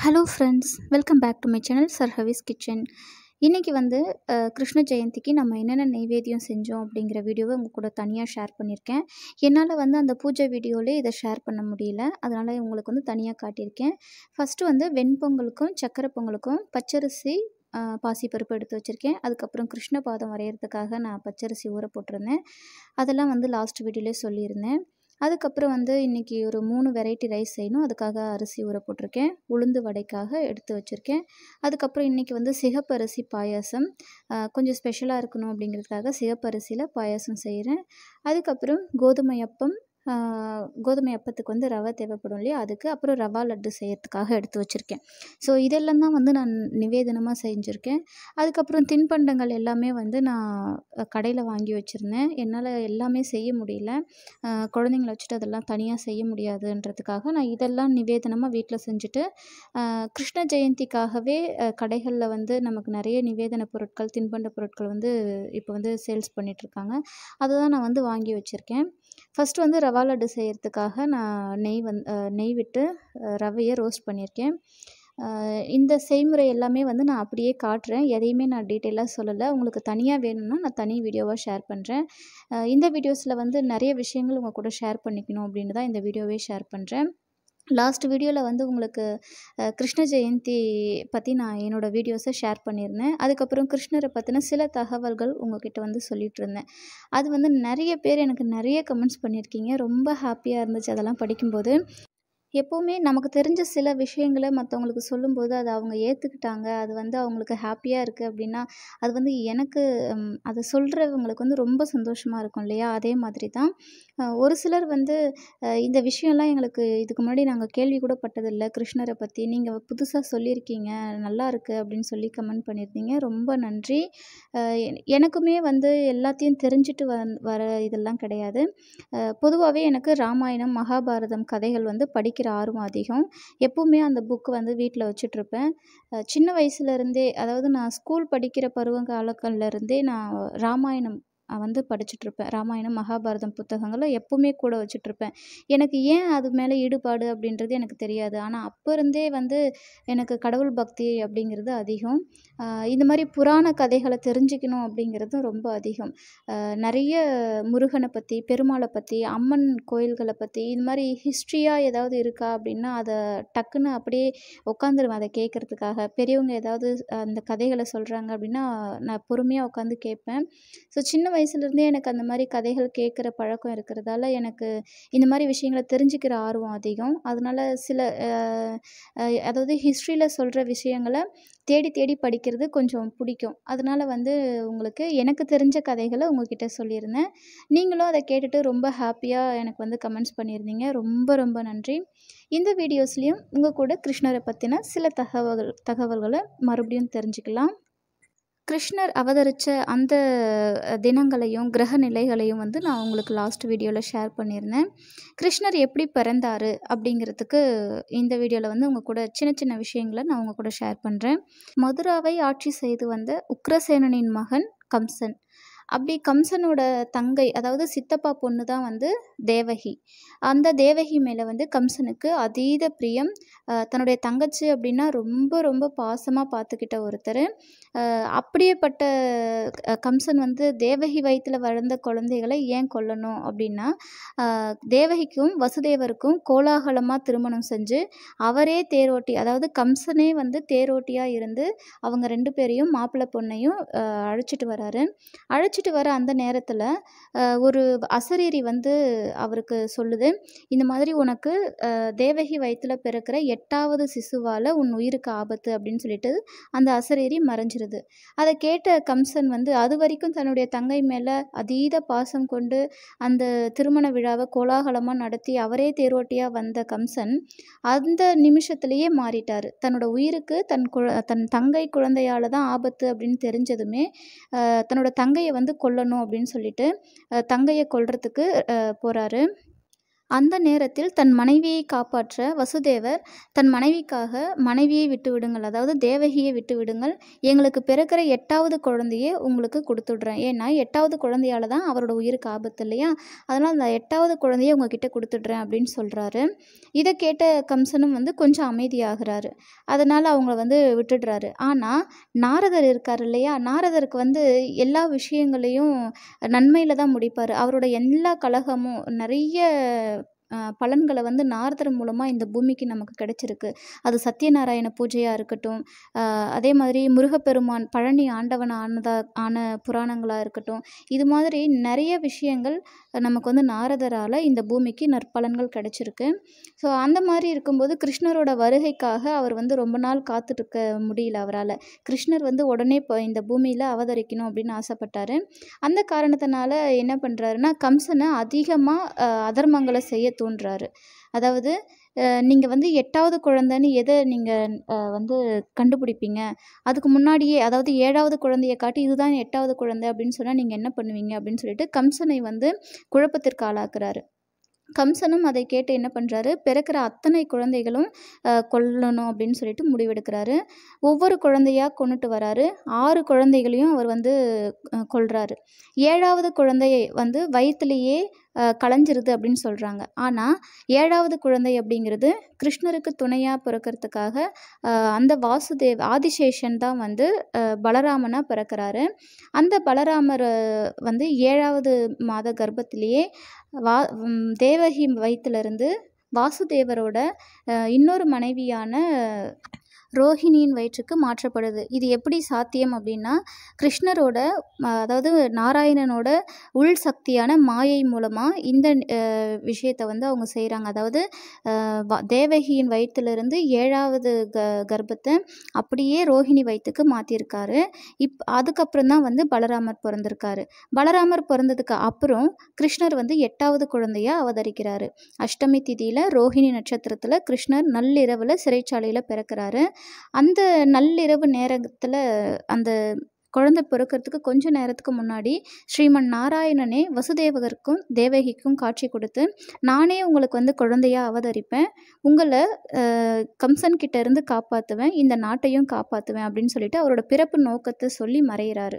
Hello friends welcome back to my channel சர்ஹவிஸ் kitchen இன்றைக்கி வந்து அஹ், கிருஷ்ண ஜெயந்திக்கு நம்ம என்னென்ன நெய்வேத்தியம் செஞ்சோம் அப்படிங்கிற வீடியோவை உங்கள் கூட தனியாக ஷேர் பண்ணியிருக்கேன் என்னால் வந்து அந்த பூஜை வீடியோவிலே இதை ஷேர் பண்ண முடியல அதனால் உங்களுக்கு வந்து தனியாக காட்டியிருக்கேன் ஃபஸ்ட்டு வந்து வெண்பொங்கலுக்கும் சக்கரை பொங்கலுக்கும் பச்சரிசி அஹ், பாசிப்பருப்பு எடுத்து வச்சுருக்கேன் அதுக்கப்புறம் கிருஷ்ண பாதம் வரைகிறதுக்காக நான் பச்சரிசி ஊற போட்டிருந்தேன் அதெல்லாம் வந்து லாஸ்ட் வீடியோலே சொல்லியிருந்தேன் அதுக்கப்புறம் வந்து இன்றைக்கி ஒரு மூணு வெரைட்டி ரைஸ் செய்யணும் அதுக்காக அரிசி ஊற போட்டிருக்கேன் உளுந்து வடைக்காக எடுத்து வச்சுருக்கேன் அதுக்கப்புறம் இன்றைக்கி வந்து சிகப்பரிசி பாயாசம் ஆஹ் கொஞ்சம் ஸ்பெஷலாக இருக்கணும் அப்படிங்கிறதுக்காக சிகப்பரிசியில் பாயாசம் செய்கிறேன் அதுக்கப்புறம் கோதுமை அப்பம் ஆஹ் கோதுமை அப்பத்துக்கு வந்து ரவை தேவைப்படும் இல்லையா அதுக்கு அப்புறம் ரவா லட்டு செய்யறதுக்காக எடுத்து வச்சுருக்கேன் ஸோ இதெல்லாம் தான் வந்து நான் நிவேதனமாக செஞ்சுருக்கேன் அதுக்கப்புறம் தின்பண்டங்கள் எல்லாமே வந்து நான் கடையில் வாங்கி வச்சுருந்தேன் என்னால் எல்லாமே செய்ய முடியல ஆஹ் குழந்தைங்கள வச்சுட்டு அதெல்லாம் தனியாக செய்ய முடியாதுன்றதுக்காக நான் இதெல்லாம் நிவேதனமாக வீட்டில் செஞ்சுட்டு ஆஹ் கிருஷ்ண ஜெயந்திக்காகவே கடைகளில் வந்து நமக்கு நிறைய நிவேதன பொருட்கள் தின்பண்ட பொருட்கள் வந்து இப்போ வந்து சேல்ஸ் பண்ணிகிட்ருக்காங்க அதை தான் நான் வந்து வாங்கி வச்சுருக்கேன் ஃபஸ்ட்டு வந்து ரவா லட்டு செய்கிறதுக்காக நான் நெய் வந் ஆஹ் நெய் விட்டு ஆஹ் ரவையை ரோஸ்ட் பண்ணியிருக்கேன் ஆஹ் இந்த செய்முறை எல்லாமே வந்து நான் அப்படியே காட்டுறேன் எதையுமே நான் டீட்டெயிலாக சொல்லலை உங்களுக்கு தனியாக வேணும்னா நான் தனி வீடியோவாக ஷேர் பண்ணுறேன் இந்த வீடியோஸில் வந்து நிறைய விஷயங்கள் உங்கள் கூட ஷேர் பண்ணிக்கணும் அப்படின்னு தான் இந்த வீடியோவே ஷேர் பண்ணுறேன் லாஸ்ட் வீடியோவில் வந்து உங்களுக்கு அஹ், கிருஷ்ண ஜெயந்தி பற்றி நான் என்னோடய வீடியோஸை ஷேர் பண்ணியிருந்தேன் அதுக்கப்புறம் கிருஷ்ணரை பற்றின சில தகவல்கள் உங்ககிட்ட வந்து சொல்லிட்டு இருந்தேன் அது வந்து நிறைய பேர் எனக்கு நிறைய கமெண்ட்ஸ் பண்ணியிருக்கீங்க ரொம்ப ஹாப்பியாக இருந்துச்சு அதெல்லாம் படிக்கும்போது எப்போவுமே நமக்கு தெரிஞ்ச சில விஷயங்களை மற்றவங்களுக்கு சொல்லும்போது அதை அவங்க ஏற்றுக்கிட்டாங்க அது வந்து அவங்களுக்கு ஹாப்பியாக இருக்குது அப்படின்னா அது வந்து எனக்கு ம், அதை சொல்கிறவங்களுக்கு வந்து ரொம்ப சந்தோஷமாக இருக்கும் இல்லையா அதே மாதிரி தான் அஹ், ஒரு சிலர் வந்து அஹ், இந்த விஷயம்லாம் எங்களுக்கு இதுக்கு முன்னாடி நாங்கள் கேள்வி கூட பட்டதில்லை கிருஷ்ணரை பற்றி நீங்கள் புதுசாக சொல்லியிருக்கீங்க நல்லா இருக்குது அப்படின்னு சொல்லி கமெண்ட் பண்ணியிருந்தீங்க ரொம்ப நன்றி அஹ், எ- எனக்குமே வந்து எல்லாத்தையும் தெரிஞ்சுட்டு வந் வர இதெல்லாம் கிடையாது பொதுவாகவே எனக்கு ராமாயணம் மகாபாரதம் கதைகள் வந்து படிக்கிற ஆர்வம் அதிகம் எப்பவுமே அந்த புக்கு வந்து வீட்டில் வச்சுட்ருப்பேன் சின்ன வயசுலேருந்தே அதாவது நான் ஸ்கூல் படிக்கிற பருவ காலங்கள்ல இருந்தே நான் ராமாயணம் அஹ், வந்து படிச்சுட்ருப்பேன் ராமாயணம் மகாபாரதம் புத்தகங்களை எப்பவுமே கூட வச்சுட்ருப்பேன் எனக்கு ஏன் அது மேலே ஈடுபாடு அப்படின்றது எனக்கு தெரியாது ஆனால் அப்போ இருந்தே வந்து எனக்கு கடவுள் பக்தி அப்படிங்கிறது அதிகம் அஹ், இந்த மாதிரி புராண கதைகளை தெரிஞ்சுக்கணும் அப்படிங்கிறதும் ரொம்ப அதிகம் அஹ், நிறைய முருகனை பற்றி பெருமாளை பற்றி அம்மன் கோயில்களை பற்றி இது மாதிரி ஹிஸ்ட்ரியாக ஏதாவது இருக்கா அப்படின்னா அதை டக்குன்னு அப்படியே உட்காந்துருவேன் அதை கேட்குறதுக்காக பெரியவங்க ஏதாவது அந்த கதைகளை சொல்கிறாங்க அப்படின்னா நான் பொறுமையாக உட்காந்து கேட்பேன் ஸோ சின்ன வயசுலேருந்தே எனக்கு அந்த மாதிரி கதைகள் கேட்குற பழக்கம் இருக்கிறதால எனக்கு இந்த மாதிரி விஷயங்களை தெரிஞ்சுக்கிற ஆர்வம் அதிகம் அதனால சில அஹ், அஹ், அதாவது ஹிஸ்ட்ரியில் சொல்கிற விஷயங்களை தேடி தேடி படிக்கிறது கொஞ்சம் பிடிக்கும் அதனால வந்து உங்களுக்கு எனக்கு தெரிஞ்ச கதைகளை உங்ககிட்ட சொல்லியிருந்தேன் நீங்களும் அதை கேட்டுட்டு ரொம்ப ஹாப்பியாக எனக்கு வந்து கமெண்ட்ஸ் பண்ணியிருந்தீங்க ரொம்ப ரொம்ப நன்றி இந்த வீடியோஸ்லேயும் உங்கள் கூட கிருஷ்ணரை பற்றின சில தகவல் தகவல்களை மறுபடியும் தெரிஞ்சுக்கலாம் கிருஷ்ணர் அவதரித்த அந்த அஹ், தினங்களையும் கிரக நிலைகளையும் வந்து நான் உங்களுக்கு லாஸ்ட் வீடியோவில் ஷேர் பண்ணியிருந்தேன் கிருஷ்ணர் எப்படி பிறந்தார் அப்படிங்கிறதுக்கு இந்த வீடியோவில் வந்து உங்கள் கூட சின்ன சின்ன விஷயங்களை நான் உங்கள் கூட ஷேர் பண்ணுறேன் மதுராவை ஆட்சி செய்து வந்த உக்ரசேனனின் மகன் கம்சன் அப்படி கம்சனோட தங்கை அதாவது சித்தப்பா பொண்ணு தான் வந்து தேவகி அந்த தேவகி மேலே வந்து கம்சனுக்கு அதீத பிரியம் அஹ் தன்னுடைய தங்கச்சி அப்படின்னா ரொம்ப ரொம்ப பாசமாக பார்த்துக்கிட்ட ஒருத்தர் அஹ் அப்படியேப்பட்ட அஹ் கம்சன் வந்து தேவகி வயிற்றில் வளர்ந்த குழந்தைகளை ஏன் கொல்லணும் அப்படின்னா அஹ் தேவகிக்கும் வசுதேவருக்கும் கோலாகலமாக திருமணம் செஞ்சு அவரே தேரோட்டி அதாவது கம்சனே வந்து தேரோட்டியாக இருந்து அவங்க ரெண்டு பேரையும் மாப்பிள்ளை பொண்ணையும் அஹ் அழைச்சிட்டு வராரு அழைச்சிட்டு வர அந்த நேரத்தில் ஒரு அசரீரி வந்து அவருக்கு சொல்லுது இந்த மாதிரி உனக்கு அஹ், தேவகி வயிற்றில் பிறக்கிற எட்டாவது சிசுவால் உன் உயிருக்கு ஆபத்து அப்படின்னு சொல்லிட்டு அந்த அசரீரி மறைஞ்சிருது அதை கேட்ட கம்சன் வந்து அது வரைக்கும் தன்னுடைய தங்கை மேலே அதீத பாசம் கொண்டு அந்த திருமண விழாவை கோலாகலமாக நடத்தி அவரே தேரோட்டியாக வந்த கம்சன் அந்த நிமிஷத்துலேயே மாறிட்டார் தன்னோட உயிருக்கு தன் குழ தன் தங்கை குழந்தையால் தான் ஆபத்து அப்படின்னு தெரிஞ்சதுமே அஹ், தன்னோட தங்கையை வந்து கொல்லணும் அப்படின்னு சொல்லிட்டு அஹ், தங்கையை கொல்றதுக்கு போகிறாரு அந்த நேரத்தில் தன் மனைவியை காப்பாற்ற வசுதேவர் தன் மனைவிக்காக மனைவியை விட்டு விடுங்கள் அதாவது தேவகியை விட்டு விடுங்கள் எங்களுக்கு பிறக்கிற எட்டாவது குழந்தையே உங்களுக்கு கொடுத்துடுறேன் ஏன்னா எட்டாவது குழந்தையால தான் அவரோட உயிருக்கு ஆபத்து இல்லையா அதனால் அந்த எட்டாவது குழந்தைய உங்ககிட்ட கொடுத்துட்றேன் அப்படின்னு சொல்கிறாரு இதை கேட்ட கம்சனும் வந்து கொஞ்சம் அமைதியாகிறாரு அதனால் அவங்கள வந்து விட்டுடுறாரு ஆனால் நாரதர் இருக்கார் இல்லையா நாரதருக்கு வந்து எல்லா விஷயங்களையும் நன்மையில் தான் முடிப்பார் அவரோட எல்லா கலகமும் நிறைய அஹ், பலன்களை வந்து நாரதர் மூலமாக இந்த பூமிக்கு நமக்கு கிடைச்சிருக்கு அது சத்யநாராயண பூஜையாக இருக்கட்டும் அஹ், அதே மாதிரி முருகப்பெருமான் பழனி ஆண்டவன் ஆனதா ஆன புராணங்களாக இருக்கட்டும் இது மாதிரி நிறைய விஷயங்கள் நமக்கு வந்து நாரதரால் இந்த பூமிக்கு நற்பலன்கள் கிடைச்சிருக்கு ஸோ அந்த மாதிரி இருக்கும்போது கிருஷ்ணரோட வருகைக்காக அவர் வந்து ரொம்ப நாள் காத்துட்ருக்க முடியல அவரால் கிருஷ்ணர் வந்து உடனே இப்போ இந்த பூமியில் அவதரிக்கணும் அப்படின்னு ஆசைப்பட்டாரு அந்த காரணத்தினால என்ன பண்ணுறாருன்னா கம்சனை அதிகமாக அதர்மங்களை செய்ய தூண்டுறாரு அதாவது நீங்கள் வந்து எட்டாவது குழந்தைன்னு எதை நீங்கள் வந்து கண்டுபிடிப்பீங்க அதுக்கு முன்னாடியே அதாவது ஏழாவது குழந்தையை காட்டி இதுதான் எட்டாவது குழந்தை அப்படின்னு சொன்னால் நீங்கள் என்ன பண்ணுவீங்க அப்படின்னு சொல்லிட்டு கம்சனை வந்து குழப்பத்திற்கு ஆளாக்குறாரு கம்சனும் அதை கேட்டு என்ன பண்ணுறாரு பிறக்கிற அத்தனை குழந்தைகளும் அஹ், கொல்லணும் அப்படின்னு சொல்லிட்டு முடிவெடுக்கிறாரு ஒவ்வொரு குழந்தையாக கொண்டுட்டு வராரு ஆறு குழந்தைகளையும் அவர் வந்து அஹ், கொல்றாரு ஏழாவது குழந்தையை வந்து வயிற்றுலேயே களைஞ்சிருது அப்படின்னு சொல்கிறாங்க ஆனால் ஏழாவது குழந்தை அப்படிங்கிறது கிருஷ்ணருக்கு துணையாக பிறக்கிறதுக்காக அஹ், அந்த வாசுதேவ் ஆதிசேஷன் தான் வந்து அஹ், பலராமனாக பிறக்கிறாரு அந்த பலராமர் அஹ், வந்து ஏழாவது மாத கர்ப்பத்திலேயே வா ம், தேவகி வயிற்றிலிருந்து வாசுதேவரோட அஹ், இன்னொரு மனைவியான ரோஹிணியின் வயிற்றுக்கு மாற்றப்படுது இது எப்படி சாத்தியம் அப்படின்னா கிருஷ்ணரோட அஹ், அதாவது நாராயணனோட உள் சக்தியான மாயை மூலமாக இந்த அஹ், விஷயத்தை வந்து அவங்க செய்கிறாங்க அதாவது அஹ், வ- தேவகியின் வயிற்றிலிருந்து ஏழாவது க கர்ப்பத்தை அப்படியே ரோஹிணி வயிற்றுக்கு மாற்றிருக்காரு இப் அதுக்கப்புறம் தான் வந்து பலராமர் பிறந்திருக்காரு பலராமர் பிறந்ததுக்கு அப்புறம் கிருஷ்ணர் வந்து எட்டாவது குழந்தையா அவதரிக்கிறாரு அஷ்டமி திதியில் ரோஹிணி நட்சத்திரத்தில் கிருஷ்ணர் நள்ளிரவில் சிறைச்சாலையில் பிறக்கிறாரு அந்த நள்ளிரவு நேரத்தில் அந்த குழந்தை பிறக்கிறதுக்கு கொஞ்ச நேரத்துக்கு முன்னாடி ஸ்ரீமன் நாராயணனே வசுதேவகருக்கும் தேவகிக்கும் காட்சி கொடுத்து நானே உங்களுக்கு வந்து குழந்தையா அவதரிப்பேன் உங்களை அஹ், கம்சன் கிட்ட இருந்து காப்பாற்றுவேன் இந்த நாட்டையும் காப்பாற்றுவேன் அப்படின்னு சொல்லிட்டு அவரோட பிறப்பு நோக்கத்தை சொல்லி மறையிறாரு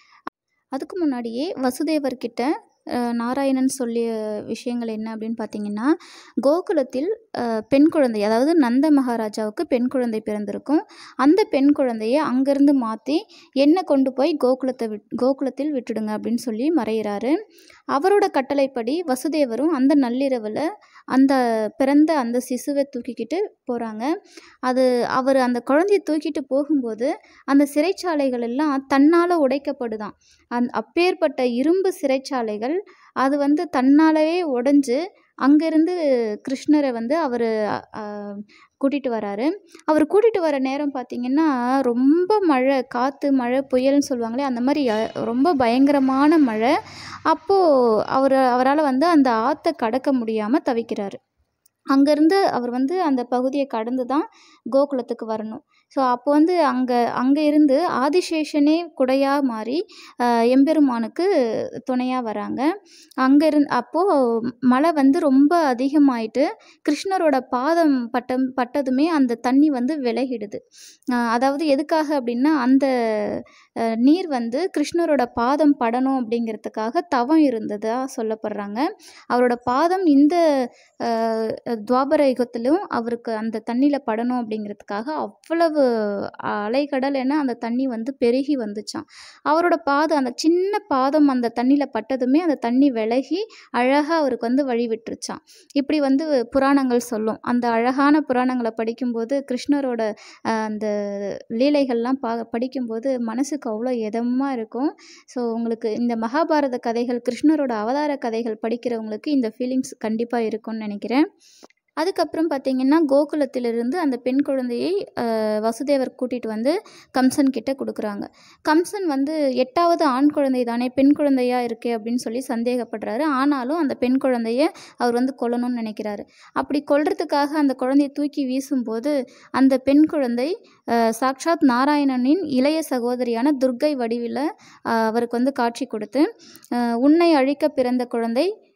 அதுக்கு முன்னாடியே வசுதேவர்கிட்ட அஹ், நாராயணன் சொல்லிய விஷயங்கள் என்ன அப்படின்னு பார்த்தீங்கன்னா கோகுலத்தில் அஹ், பெண் குழந்தை அதாவது நந்த மகாராஜாவுக்கு பெண் குழந்தை பிறந்திருக்கும் அந்த பெண் குழந்தையை அங்கேருந்து மாற்றி என்னை கொண்டு போய் கோகுலத்தை விட் கோகுலத்தில் விட்டுடுங்க அப்படின்னு சொல்லி மறையிறாரு அவரோட கட்டளைப்படி வசுதேவரும் அந்த நள்ளிரவில் அந்த பிறந்த அந்த சிசுவை தூக்கிக்கிட்டு போகிறாங்க அது அவர் அந்த குழந்தைய தூக்கிட்டு போகும்போது அந்த சிறைச்சாலைகள் எல்லாம் தன்னால் உடைக்கப்படுதாம் அந் அப்பேற்பட்ட இரும்பு சிறைச்சாலைகள் அது வந்து தன்னாலவே உடைஞ்சு அங்கேருந்து கிருஷ்ணரை வந்து அவர் கூட்டிகிட்டு வராரு அவர் கூட்டிகிட்டு வர நேரம் பார்த்திங்கன்னா ரொம்ப மழை காற்று மழை புயல்னு சொல்லுவாங்களே அந்த மாதிரி அஹ், ரொம்ப பயங்கரமான மழை அப்போது அவர் அவரால் வந்து அந்த ஆற்றை கடக்க முடியாமல் தவிக்கிறாரு அங்கேருந்து அவர் வந்து அந்த பகுதியை கடந்து தான் கோகுலத்துக்கு வரணும் ஸோ அப்போ வந்து அங்கே அங்கே இருந்து ஆதிசேஷனே குடையாக மாறி ஆஹ், எம்பெருமானுக்கு துணையாக வராங்க அங்கே இருந்து அப்போது மழை வந்து ரொம்ப அதிகமாயிட்டு கிருஷ்ணரோட பாதம் பட்டம் பட்டதுமே அந்த தண்ணி வந்து விலகிடுது ஆஹ், அதாவது எதுக்காக அப்படின்னா அந்த ஆஹ், நீர் வந்து கிருஷ்ணரோட பாதம் படணும் அப்படிங்கிறதுக்காக தவம் இருந்ததா சொல்லப்படுறாங்க அவரோட பாதம் இந்த ஆஹ், துவாபர யுகத்திலும் அவருக்கு அந்த தண்ணியில் படணும் அப்படிங்கிறதுக்காக அவ்வளவு அலைக்கடல் என அந்த தண்ணி வந்து பெருகி வந்துச்சாம் அவரோட பாதம் அந்த சின்ன பாதம் அந்த தண்ணியில் பட்டதுமே அந்த தண்ணி விலகி அழகாக அவருக்கு வந்து வழி விட்டுருச்சாம் இப்படி வந்து புராணங்கள் சொல்லும் அந்த அழகான புராணங்களை படிக்கும்போது கிருஷ்ணரோட ஆஹ், அந்த லீலைகள்லாம் பா படிக்கும்போது மனசுக்கு அவ்வளோ இதமாக இருக்கும் ஸோ உங்களுக்கு இந்த மகாபாரத கதைகள் கிருஷ்ணரோட அவதார கதைகள் படிக்கிறவங்களுக்கு இந்த ஃபீலிங்ஸ் கண்டிப்பாக இருக்கும்னு நினைக்கிறேன் அதுக்கப்புறம் பார்த்தீங்கன்னா கோகுலத்திலிருந்து அந்த பெண் குழந்தையை ஆஹ், வசுதேவர் கூட்டிகிட்டு வந்து கம்சன் கிட்ட கொடுக்குறாங்க கம்சன் வந்து எட்டாவது ஆண் குழந்தை தானே பெண் குழந்தையா இருக்கே அப்படின்னு சொல்லி சந்தேகப்படுறாரு ஆனாலும் அந்த பெண் குழந்தைய அவர் வந்து கொல்லணும்னு நினைக்கிறாரு அப்படி கொல்றதுக்காக அந்த குழந்தையை தூக்கி வீசும்போது அந்த பெண் குழந்தை ஆஹ், சாக்ஷாத் நாராயணனின் இளைய சகோதரியான துர்க்கை வடிவில் அவருக்கு வந்து காட்சி கொடுத்து ஆஹ், உன்னை அழிக்க பிறந்த குழந்தை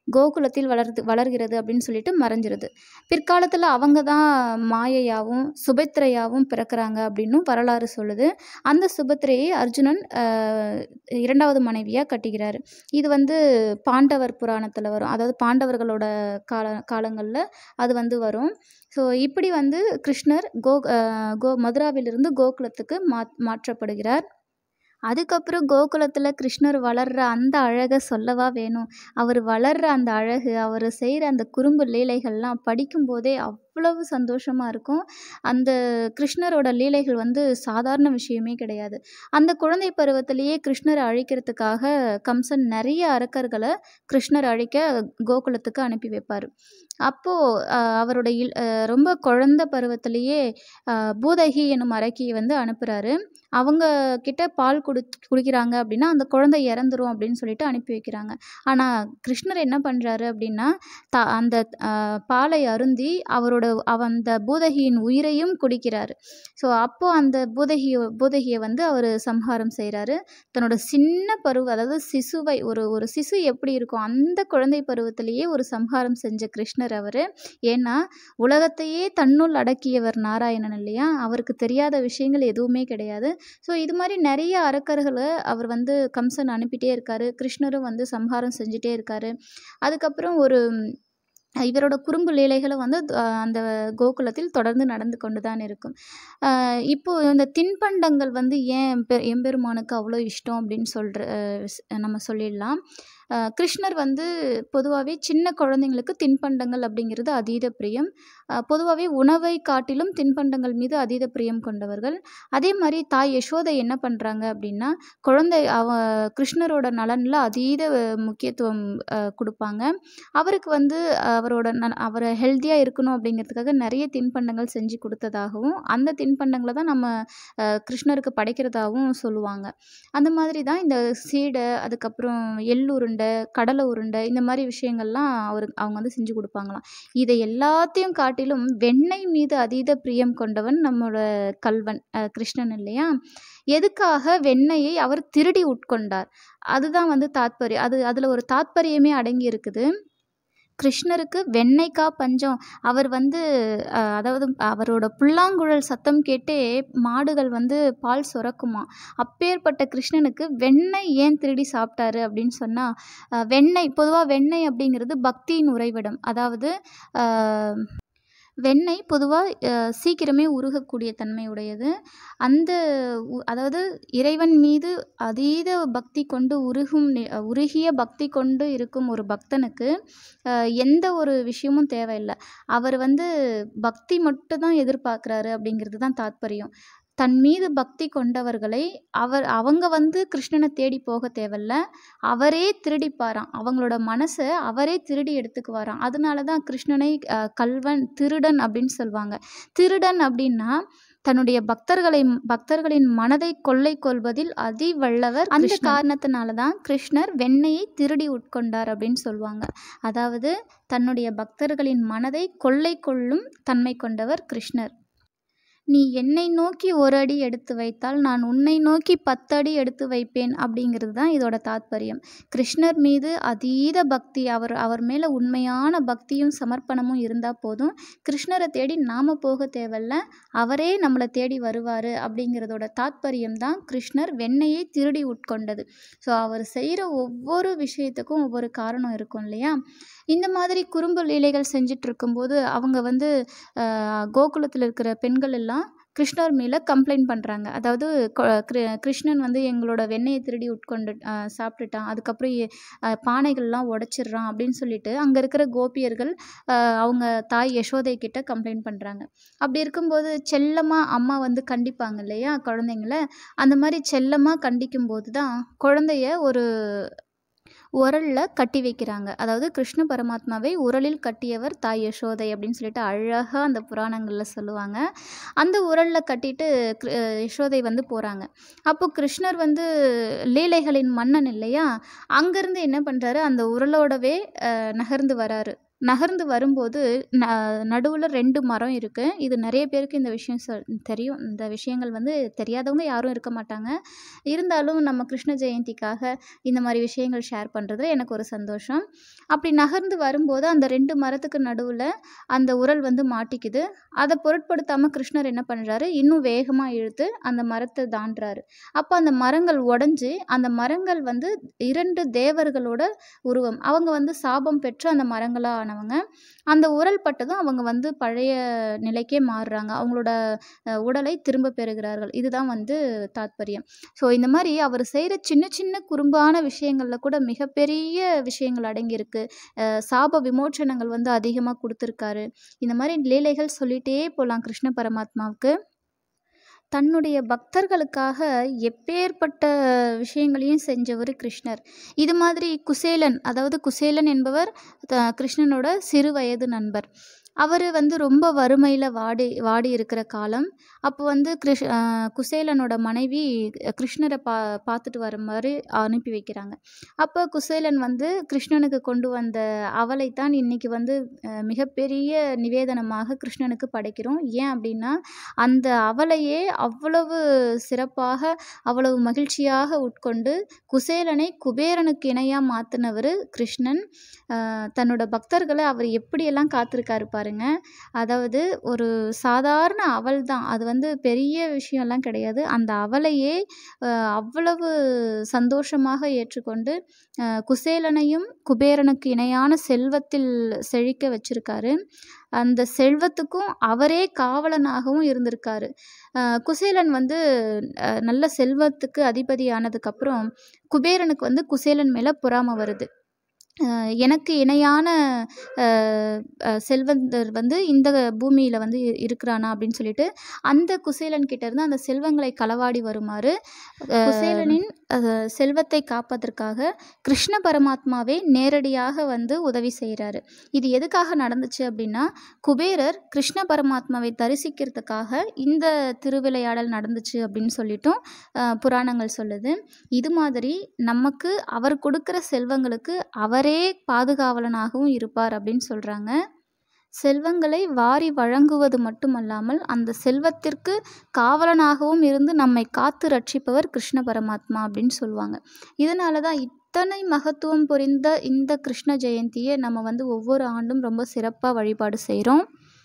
கோகுலத்தில் வளருது வளர்கிறது அப்படின்னு சொல்லிட்டு மறைஞ்சிருது பிற்காலத்தில் அவங்க தான் மாயையாவும் சுபத்திரையாவும் பிறக்கிறாங்க அப்படின்னும் வரலாறு சொல்லுது அந்த சுபத்திரையை அர்ஜுனன் ஆஹ், இரண்டாவது மனைவியாக கட்டிக்கிறாரு இது வந்து பாண்டவர் புராணத்தில் வரும் அதாவது பாண்டவர்களோட கால காலங்களில் அது வந்து வரும் ஸோ இப்படி வந்து கிருஷ்ணர் கோ ஆஹ், கோ மதுராவிலிருந்து கோகுலத்துக்கு மா மாற்றப்படுகிறார் அதுக்கப்புறம் கோகுலத்தில் கிருஷ்ணர் வளர்ற அந்த அழகை சொல்லவா வேணும் அவர் வளர்ற அந்த அழகு அவர் செய்கிற அந்த குறும்பு லீலைகள்லாம் படிக்கும்போதே அவ்வளவு சந்தோஷமாக இருக்கும் அந்த கிருஷ்ணரோட லீலைகள் வந்து சாதாரண விஷயமே கிடையாது அந்த குழந்தை பருவத்திலேயே கிருஷ்ணரை அழிக்கிறதுக்காக கம்சன் நிறைய அரக்கர்களை கிருஷ்ணர் அழிக்க கோகுலத்துக்கு அனுப்பி வைப்பார் அப்போது அவரோட இல் அஹ் ரொம்ப குழந்த பருவத்திலேயே அஹ், பூதகி என்னும் அரக்கியை வந்து அனுப்புகிறாரு அவங்க கிட்ட பால் குடி குடிக்கிறாங்க அப்படின்னா அந்த குழந்தை இறந்துரும் அப்படின்னு சொல்லிட்டு அனுப்பி வைக்கிறாங்க ஆனால் கிருஷ்ணர் என்ன பண்ணுறாரு அப்படின்னா த அந்த அஹ், பாலை அருந்தி அவரோட அவ அந்த பூதகியின் உயிரையும் குடிக்கிறாரு ஸோ அப்போது அந்த பூதகி பூதகியை வந்து அவர் சம்ஹாரம் செய்கிறாரு தன்னோட சின்ன பருவ அதாவது சிசுவை ஒரு ஒரு சிசு எப்படி இருக்கும் அந்த குழந்தை பருவத்திலேயே ஒரு சம்ஹாரம் செஞ்ச கிருஷ்ணர் அவர் ஏன்னா உலகத்தையே தன்னுள் அடக்கியவர் நாராயணன் இல்லையா அவருக்கு தெரியாத விஷயங்கள் எதுவுமே கிடையாது ஸோ இது மாதிரி நிறைய அரக்கர்களை அவர் வந்து கம்சன் அனுப்பிட்டே இருக்காரு கிருஷ்ணரும் வந்து சம்ஹாரம் செஞ்சுட்டே இருக்காரு அதுக்கப்புறம் ஒரு இவரோட குறும்பு லீலைகளை வந்து அஹ், அந்த கோகுலத்தில் தொடர்ந்து நடந்து கொண்டு தான் இருக்கும் அஹ், இப்போ இந்த தின்பண்டங்கள் வந்து ஏன் எம்பெ- எம்பெருமானுக்கு அவ்வளோ இஷ்டம் அப்படின்னு சொல்கிற நம்ம சொல்லிடலாம் அஹ், கிருஷ்ணர் வந்து பொதுவாகவே சின்ன குழந்தைங்களுக்கு தின்பண்டங்கள் அப்படிங்கிறது அதீத பிரியம் பொதுவாகவே உணவை காட்டிலும் தின்பண்டங்கள் மீது அதீத பிரியம் கொண்டவர்கள் அதே மாதிரி தாய் யசோதை என்ன பண்ணுறாங்க அப்படின்னா குழந்தை அவ கிருஷ்ணரோட நலனில் அதீத முக்கியத்துவம் அஹ், கொடுப்பாங்க அவருக்கு வந்து அவரோட ந அவரை ஹெல்த்தியாக இருக்கணும் அப்படிங்கிறதுக்காக நிறைய தின்பண்டங்கள் செஞ்சு கொடுத்ததாகவும் அந்த தின்பண்டங்களை தான் நம்ம அஹ், கிருஷ்ணருக்கு படைக்கிறதாகவும் சொல்லுவாங்க அந்த மாதிரி தான் இந்த சீடை அதுக்கப்புறம் எள்ளுருண்டை கடலை உருண்டை இந்த மாதிரி விஷயங்கள்லாம் அவர் அவங்க வந்து செஞ்சு கொடுப்பாங்களாம் இதை எல்லாத்தையும் காட்டிலும் வெண்ணெய் மீது அதீத பிரியம் கொண்டவன் நம்மளோட கல்வன் அஹ், கிருஷ்ணன் இல்லையா எதுக்காக வெண்ணெயை அவர் திருடி உட்கொண்டார் அதுதான் வந்து தாத்பரியம் அது அதில் ஒரு தாத்பரியமே அடங்கி இருக்குது கிருஷ்ணருக்கு வெண்ணெய்க்கா பஞ்சம் அவர் வந்து அஹ், அதாவது அவரோட புல்லாங்குழல் சத்தம் கேட்டே மாடுகள் வந்து பால் சுரக்குமா அப்பேற்பட்ட கிருஷ்ணனுக்கு வெண்ணெய் ஏன் திருடி சாப்பிட்டாரு அப்படின்னு சொன்னால் வெண்ணெய் பொதுவாக வெண்ணெய் அப்படிங்கிறது பக்தியின் உறைவிடம் அதாவது அஹ், வெண்ணெய் பொதுவாக சீக்கிரமே உருகக்கூடிய தன்மை உடையது அந்த உ- அதாவது இறைவன் மீது அதீத பக்தி கொண்டு உருகும் நி- உருகிய பக்தி கொண்டு இருக்கும் ஒரு பக்தனுக்கு அஹ், எந்த ஒரு விஷயமும் தேவையில்லை அவர் வந்து பக்தி மட்டும் தான் எதிர்பார்க்குறாரு அப்படிங்கிறது தான் தாத்பரியம் தன் மீது பக்தி கொண்டவர்களை அவர் அவங்க வந்து கிருஷ்ணனை தேடி போக தேவையில்ல அவரே திருடிப்பாராம் அவங்களோட மனசை அவரே திருடி எடுத்துக்குவாராம் அதனால தான் கிருஷ்ணனை அஹ், கல்வன் திருடன் அப்படின்னு சொல்லுவாங்க திருடன் அப்படின்னா தன்னுடைய பக்தர்களை பக்தர்களின் மனதை கொள்ளை கொள்வதில் அதி வல்லவர் அந்த காரணத்தினால தான் கிருஷ்ணர் வெண்ணெயை திருடி உட்கொண்டார் அப்படின்னு சொல்லுவாங்க அதாவது தன்னுடைய பக்தர்களின் மனதை கொள்ளை கொள்ளும் தன்மை கொண்டவர் கிருஷ்ணர் நீ என்னை நோக்கி ஒரு அடி எடுத்து வைத்தால் நான் உன்னை நோக்கி பத்தடி எடுத்து வைப்பேன் அப்படிங்கிறது தான் இதோட தாத்பரியம் கிருஷ்ணர் மீது அதீத பக்தி அவர் அவர் மேலே உண்மையான பக்தியும் சமர்ப்பணமும் இருந்தால் போதும் கிருஷ்ணரை தேடி நாம் போக தேவையில்ல அவரே நம்மளை தேடி வருவார் அப்படிங்கிறதோட தாத்பரியம் தான் கிருஷ்ணர் வெண்ணெயை திருடி உட்கொண்டது ஸோ அவர் செய்கிற ஒவ்வொரு விஷயத்துக்கும் ஒவ்வொரு காரணம் இருக்கும் இல்லையா இந்த மாதிரி குறும்பு லீலைகள் செஞ்சுட்டு இருக்கும்போது அவங்க வந்து கோகுலத்தில் இருக்கிற பெண்கள் எல்லாம் கிருஷ்ணர் மேலே கம்ப்ளைண்ட் பண்ணுறாங்க அதாவது கொ- கிரு- கிருஷ்ணன் வந்து எங்களோட வெண்ணெயை திருடி உட்கொண்டு அஹ், சாப்பிட்டுட்டான் அதுக்கப்புறம் எ- அஹ், பானைகள்லாம் உடச்சிடுறான் அப்படின்னு சொல்லிட்டு அங்கே இருக்கிற கோபியர்கள் அஹ், அவங்க தாய் யசோதை கிட்ட கம்ப்ளைண்ட் பண்ணுறாங்க அப்படி இருக்கும்போது செல்லமாக அம்மா வந்து கண்டிப்பாங்க இல்லையா குழந்தைங்கள அந்த மாதிரி செல்லமாக கண்டிக்கும்போது தான் குழந்தைய ஒரு உரலில் கட்டி வைக்கிறாங்க அதாவது கிருஷ்ண பரமாத்மாவை உரலில் கட்டியவர் தாய் யசோதை அப்படின்னு சொல்லிட்டு அழகாக அந்த புராணங்களில் சொல்லுவாங்க அந்த உரலில் கட்டிட்டு கிரு- அஹ் யசோதை வந்து போகிறாங்க அப்போ கிருஷ்ணர் வந்து லீலைகளின் மன்னன் இல்லையா அங்கேருந்து என்ன பண்ணுறாரு அந்த உரலோடவே அஹ், நகர்ந்து வராரு நகர்ந்து வரும்போது ந நடுவுல 2 மரம் இருக்கு. இது நெறைய பேருக்கு இந்த விஷயம் சொ தெரியும். இந்த விஷயங்கள் வந்து தெரியாதவங்க யாரும் இருக்க மாட்டாங்க. இருந்தாலும் நம்ம கிருஷ்ண ஜெயந்திக்காக இந்த மாரி விஷயங்கள் ஷேர் பண்றதுல எனக்கு ஒரு சந்தோஷம். அப்படி நகர்ந்து வரும்போது அந்த 2 மரத்துக்கு நடுவுல அந்த உரல் வந்து மாட்டிக்குது. அத பொருட்படுத்தாம கிருஷ்ணர் என்ன பண்றாரு, இன்னும் வேகமா இழுத்து அந்த மரத்த தாண்டுறாரு. அப்ப அந்த மரங்கள் உடைஞ்சு, அந்த மரங்கள் வந்து 2 தேவர்களோட உருவம். அவங்க வந்து சாபம் பெற்று அந்த மரங்களா ஆனவங்க. அந்த உரல் பட்டதும் அவங்க வந்து பழைய நிலைக்கே மாறுறாங்க. அவங்களோட அ உடலை திரும்ப பெறுகிறார்கள். இதுதான் வந்து தாத்பரியம். ஸோ இந்த மாரி அவரு செய்ற சின்ன சின்ன குறும்பான விஷயங்கள்ல கூட மிகப்பெரிய விஷயங்கள் அடங்கியிருக்கு. அ சாப விமோசனங்கள் வந்து அதிகமா குடுத்துருக்காரு. இந்த மாரி லீலைகள் சொல்லிட்டே போலாம் கிருஷ்ண பரமாத்மாவுக்கு. தன்னுடைய பக்தர்களுக்காக எப்பேர்ப்பட்ட விஷயங்களையும் செஞ்சவரு கிருஷ்ணர். இது மாதிரி குசேலன் அதாவது குசேலன் என்பவர் த கிருஷ்ணனோட சிறு வயது நண்பர். அவரு வந்து ரொம்ப வறுமையில வாடி வாடி இருக்கிற காலம். அப்போ வந்து கிருஷ் அ குசேலனோட மனைவி கிருஷ்ணர பா பார்த்துட்டு வர மாரி அனுப்பி வைக்கிறாங்க. அப்ப குசேலன் வந்து கிருஷ்ணனுக்கு கொண்டு வந்த அவலைத்தான் இன்னைக்கு வந்து அ மிகப்பெரிய நிவேதனமாக கிருஷ்ணனுக்கு படைக்கிறோம். ஏன் அப்டின்னா, அந்த அவலையே அவ்வளவு சிறப்பாக, அவ்வளவு மகிழ்ச்சியாக உட்கொண்டு குசேலனை குபேரனுக்கு இணையா மாத்துனவரு கிருஷ்ணன். அ தன்னோட பக்தர்கள அவர் எப்படியெல்லாம் காத்திருக்காரு பாருங்க. அதாவது ஒரு சாதாரண அவல் தான். அது வந்து பெரிய விஷயம்லாம் கிடையாது. அந்த அவலையே அ அவ்வளவு சந்தோஷமாக ஏற்றுக்கொண்டு, அ குசேலனையும் குபேரனுக்கு இணையான செல்வத்தில் செழிக்க வச்சிருக்காரு. அந்த செல்வத்துக்கும் அவரே காவலனாகவும் இருந்திருக்காரு. அ குசேலன் வந்து அ நல்ல செல்வத்துக்கு அதிபதி ஆனதுக்கப்புறம், குபேரனுக்கு வந்து குசேலன் மேல பொறாம வருது. அ எனக்கு இணையான அ அ செல்வந்தர் வந்து இந்த பூமியில வந்து இருக்கிறானா அப்படின்னு சொல்லிட்டு, அந்த குசேலன் கிட்ட இருந்து அந்த செல்வங்களை களவாடி வருமாறு, அ குசேலனின் அ செல்வத்தை காப்பதற்காக கிருஷ்ண பரமாத்மாவே நேரடியாக வந்து உதவி செய்றாரு. இது எதுக்காக நடந்துச்சு அப்படின்னா, குபேரர் கிருஷ்ண பரமாத்மாவை தரிசிக்கிறதுக்காக இந்த திருவிளையாடல் நடந்துச்சு அப்படின்னு சொல்லிட்டும் அ புராணங்கள் சொல்லுது. இது மாதிரி நமக்கு அவர் கொடுக்கிற செல்வங்களுக்கு அவரே பாதுகாவலனாகவும் இருப்பார் அப்படின்னு சொல்றாங்க. செல்வங்களை வாரி வழங்குவது மட்டுமல்லாமல், அந்த செல்வத்திற்கு காவலனாகவும் இருந்து நம்மை காத்து ரட்சிப்பவர் கிருஷ்ண பரமாத்மா அப்படின்னு சொல்லுவாங்க. இதனால தான் இத்தனை மகத்துவம் பொறிந்த இந்த கிருஷ்ண ஜெயந்திய நம்ம வந்து ஒவ்வொரு ஆண்டும் ரொம்ப சிறப்பா வழிபாடு செய்றோம்.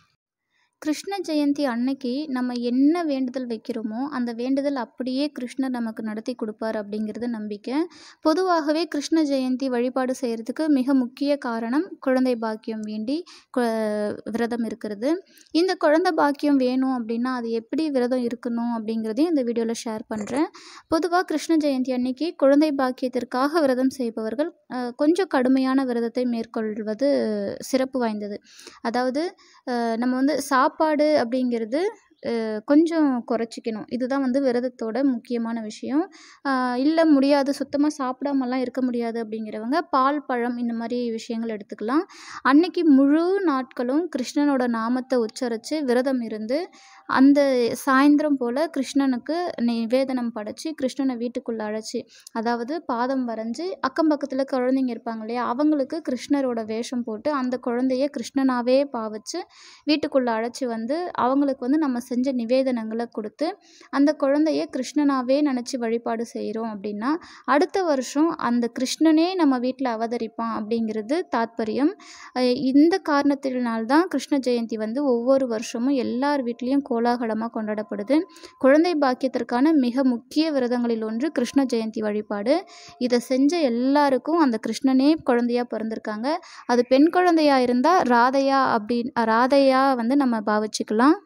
கிருஷ்ண ஜெயந்தி அன்னைக்கு நம்ம என்ன வேண்டுதல் வைக்கிறோமோ, அந்த வேண்டுதல் அப்படியே கிருஷ்ணர் நமக்கு நடத்தி குடுப்பார் அப்படிங்கிறது நம்பிக்கை. பொதுவாகவே கிருஷ்ண ஜெயந்தி வழிபாடு செய்றதுக்கு மிக முக்கிய காரணம் குழந்தை பாக்கியம் வேண்டி கொ விரதம் இருக்கிறது. இந்த குழந்தை பாக்கியம் வேணும் அப்படின்னா, அது எப்படி விரதம் இருக்கணும் அப்படிங்கிறதையும் இந்த வீடியோல ஷேர் பண்றேன். பொதுவா கிருஷ்ண ஜெயந்தி அன்னைக்கு குழந்தை பாக்கியத்திற்காக விரதம் செய்பவர்கள் அ கொஞ்சம் கடுமையான விரதத்தை மேற்கொள்வது சிறப்பு வாய்ந்தது. அதாவது அ நம்ம வந்து சாப்பாடு அப்படிங்கிறது அ கொஞ்சம் குறைச்சிக்கணும். இதுதான் வந்து விரதத்தோட முக்கியமான விஷயம். அ இல்ல முடியாது, சுத்தமா சாப்பிடாமலாம் இருக்க முடியாது அப்படிங்கிறவங்க, பால், பழம் இந்த மாரி விஷயங்கள் எடுத்துக்கலாம். அன்னைக்கு முழு நாட்களும் கிருஷ்ணனோட நாமத்த உச்சரிச்சு விரதம் இருந்து, அந்த சாயந்திரம் போல கிருஷ்ணனுக்கு நிவேதனம் படைச்சு, கிருஷ்ணன வீட்டுக்குள்ள அழைச்சு, அதாவது பாதம் வரைஞ்சு, அக்கம் பக்கத்துல குழந்தைங்க இருப்பாங்க இல்லையா? அவங்களுக்கு கிருஷ்ணரோட வேஷம் போட்டு, அந்த குழந்தைய கிருஷ்ணனாவே பாவிச்சு, வீட்டுக்குள்ள அழைச்சு வந்து, அவங்களுக்கு வந்து நம்ம செஞ்ச நிவேதனங்கள குடுத்து, அந்த குழந்தைய கிருஷ்ணனாவே நெனச்சு வழிபாடு செய்றோம் அப்படின்னா, அடுத்த வருஷம் அந்த கிருஷ்ணனே நம்ம வீட்ல அவதரிப்பான் அப்படிங்கிறது தாத்பரியம். அ இந்த காரணத்தினால் தான் கிருஷ்ண ஜெயந்தி வந்து ஒவ்வொரு வருஷமும் எல்லார் வீட்லயும் கோலாகலமா கொண்டாடப்படுது. குழந்தை பாக்கியத்திற்கான மிக முக்கிய விரதங்களில் ஒன்று கிருஷ்ண ஜெயந்தி வழிபாடு. இத செஞ்ச எல்லாருக்கும் அந்த கிருஷ்ணனே குழந்தையா பொறந்திருக்காங்க. அது பெண் குழந்தையா இருந்தா ராதையா அப்படின் ராதையா வந்து நம்ம பாவிச்சுக்கலாம்.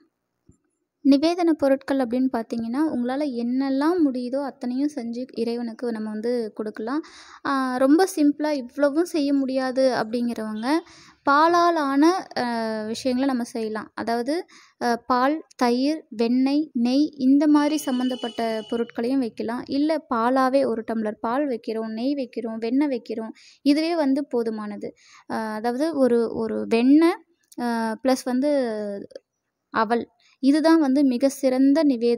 நிவேதன பொருட்கள் அப்படின்னு பார்த்தீங்கன்னா, உங்களால என்னெல்லாம் முடியுதோ அத்தனையும் செஞ்சு இறைவனுக்கு நம்ம வந்து குடுக்கலாம். அ ரொம்ப சிம்பிளா இவ்வளவும் செய்ய முடியாது அப்படிங்கிறவங்க, பாலால் ஆன அ விஷயங்கள நம்ம செய்யலாம். அதாவது அ பால், தயிர், வெண்ணெய், நெய் இந்த மாரி சம்மந்தப்பட்ட பொருட்களையும் வைக்கலாம். இல்ல பாலாவே 1 டம்ளர் பால் வைக்கிறோம், நெய் வைக்கிறோம், வெண்ணெய் வைக்கிறோம். இதுவே வந்து போதுமானது. அ அதாவது ஒரு ஒரு வெண்ணெய் அ ப்ளஸ் வந்து அவல். இதுதான் வந்து மிக சிறந்த நிவேதனம்.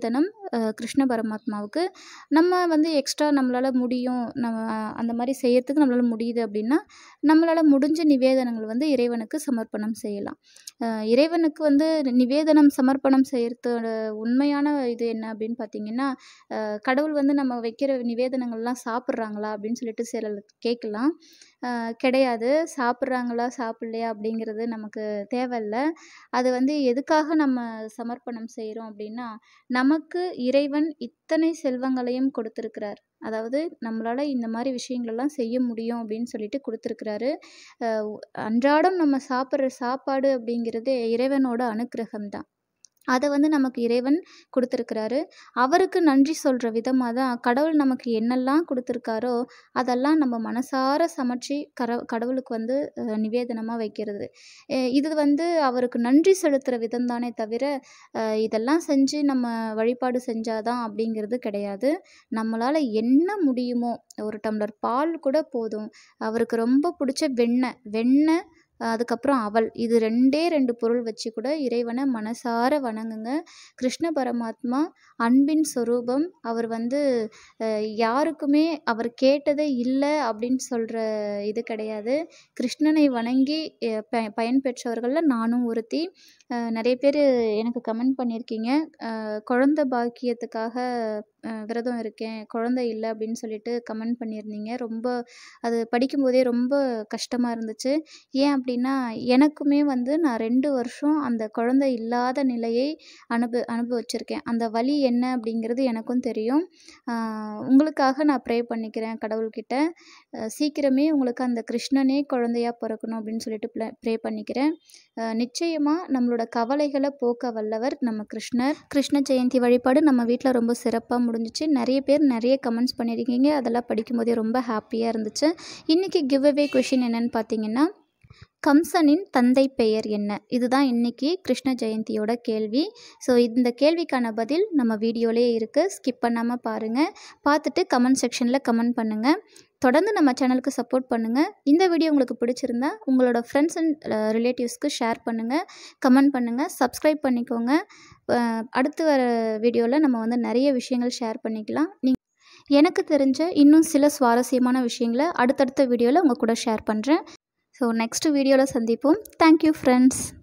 அஹ், கிருஷ்ண பரமாத்மாவுக்கு நம்ம வந்து எக்ஸ்ட்ரா நம்மளால் முடியும் நம்ம அந்த மாதிரி செய்யறதுக்கு நம்மளால் முடியுது அப்படின்னா நம்மளால் முடிஞ்ச நிவேதனங்கள் வந்து இறைவனுக்கு சமர்ப்பணம் செய்யலாம் அஹ், இறைவனுக்கு வந்து நிவேதனம் சமர்ப்பணம் செய்யறதோட உண்மையான இது என்ன அப்படின்னு பார்த்தீங்கன்னா அஹ், கடவுள் வந்து நம்ம வைக்கிற நிவேதனங்கள்லாம் சாப்பிட்றாங்களா அப்படின்னு சொல்லிட்டு சிலர் கேட்கலாம் அஹ், கிடையாது சாப்பிட்றாங்களா சாப்பிட்லையா அப்படிங்கிறது நமக்கு தேவையில்ல அது வந்து எதுக்காக நம்ம சமர்ப்பணம் செய்கிறோம் அப்படின்னா நமக்கு இறைவன் இத்தனை செல்வங்களையும் கொடுத்துருக்கிறார் அதாவது நம்மளால் இந்த மாதிரி விஷயங்களெல்லாம் செய்ய முடியும் அப்படின்னு சொல்லிட்டு கொடுத்துருக்கிறாரு அஹ் உ- அன்றாடம் நம்ம சாப்பிட்ற சாப்பாடு அப்படிங்கிறது இறைவனோட அனுக்கிரகம் தான் அதை வந்து நமக்கு இறைவன் கொடுத்துருக்கிறாரு அவருக்கு நன்றி சொல்கிற விதமாக தான் கடவுள் நமக்கு என்னெல்லாம் கொடுத்துருக்காரோ அதெல்லாம் நம்ம மனசார சமைச்சு கர கடவுளுக்கு வந்து நிவேதனமாக வைக்கிறது அஹ் இது வந்து அவருக்கு நன்றி செலுத்துகிற விதம் தானே தவிர அஹ் இதெல்லாம் செஞ்சு நம்ம வழிபாடு செஞ்சாதான் அப்படிங்கிறது கிடையாது நம்மளால் என்ன முடியுமோ ஒரு டம்ளர் பால் கூட போதும் அவருக்கு ரொம்ப பிடிச்ச வெண்ணெய் வெண்ணெய் அதுக்கப்புறம் அவல் இது ரெண்டே ரெண்டு பொருள் வச்சு கூட இறைவனை மனசார வணங்குங்க கிருஷ்ண பரமாத்மா அன்பின் சொரூபம் அவர் வந்து அஹ், யாருக்குமே அவர் கேட்டதே இல்லை அப்படின்னு சொல்கிற இது கிடையாது கிருஷ்ணனை வணங்கி அஹ், ப பயன்பெற்றவர்களில் நானும் ஒருத்தி அஹ், நிறைய பேர் எனக்கு கமெண்ட் பண்ணியிருக்கீங்க அஹ், குழந்தை பாக்கியத்துக்காக அஹ், விரதம் இருக்கேன் குழந்தை இல்லை அப்படின்னு சொல்லிட்டு கமெண்ட் பண்ணியிருந்தீங்க ரொம்ப அது படிக்கும்போதே ரொம்ப கஷ்டமாக இருந்துச்சு ஏன் அப்படின்னா எனக்குமே வந்து நான் ரெண்டு வருஷம் அந்த குழந்தை இல்லாத நிலையை அனுப அனுபவிச்சிருக்கேன் அந்த வலி என்ன அப்படிங்கிறது எனக்கும் தெரியும் ஆஹ் உங்களுக்காக நான் ப்ரே பண்ணிக்கிறேன் கடவுள்கிட்ட அஹ் சீக்கிரமே உங்களுக்கு அந்த கிருஷ்ணனே குழந்தையா பிறக்கணும் அப்படின்னு சொல்லிட்டு ப்ரே பண்ணிக்கிறேன் நிச்சயமாக நம்மளோட கவலைகளை போக்க வல்லவர் நம்ம கிருஷ்ணர் கிருஷ்ண ஜெயந்தி வழிபாடு நம்ம வீட்டில் ரொம்ப சிறப்பாக முடிஞ்சிச்சு நிறைய பேர் நிறைய கமெண்ட்ஸ் பண்ணியிருக்கீங்க அதெல்லாம் படிக்கும்போதே ரொம்ப ஹாப்பியாக இருந்துச்சு இன்றைக்கி கிவ் அவே கொஷின் என்னன்னு பார்த்தீங்கன்னா கம்சனின் தந்தை பெயர் என்ன இதுதான் இன்னைக்கு கிருஷ்ண ஜெயந்தியோட கேள்வி ஸோ இந்த கேள்விக்கான பதில் நம்ம வீடியோலேயே இருக்குது ஸ்கிப் பண்ணாமல் பாருங்கள் பார்த்துட்டு கமெண்ட் செக்ஷனில் கமெண்ட் பண்ணுங்கள் தொடர்ந்து நம்ம சேனலுக்கு சப்போர்ட் பண்ணுங்கள் இந்த வீடியோ உங்களுக்கு பிடிச்சிருந்தா உங்களோட ஃப்ரெண்ட்ஸ் அண்ட் ரிலேட்டிவ்ஸ்க்கு ஷேர் பண்ணுங்கள் கமெண்ட் பண்ணுங்கள் சப்ஸ்கிரைப் பண்ணிக்கோங்க அஹ் அடுத்து வர வீடியோவில் நம்ம வந்து நிறைய விஷயங்கள் ஷேர் பண்ணிக்கலாம் நீ எனக்கு தெரிஞ்ச இன்னும் சில சுவாரஸ்யமான விஷயங்களை அடுத்தடுத்த வீடியோவில் உங்கள் கூட ஷேர் பண்ணுறேன் ஸோ நெக்ஸ்ட் வீடியோவில் சந்திப்போம் தேங்க்யூ ஃப்ரெண்ட்ஸ்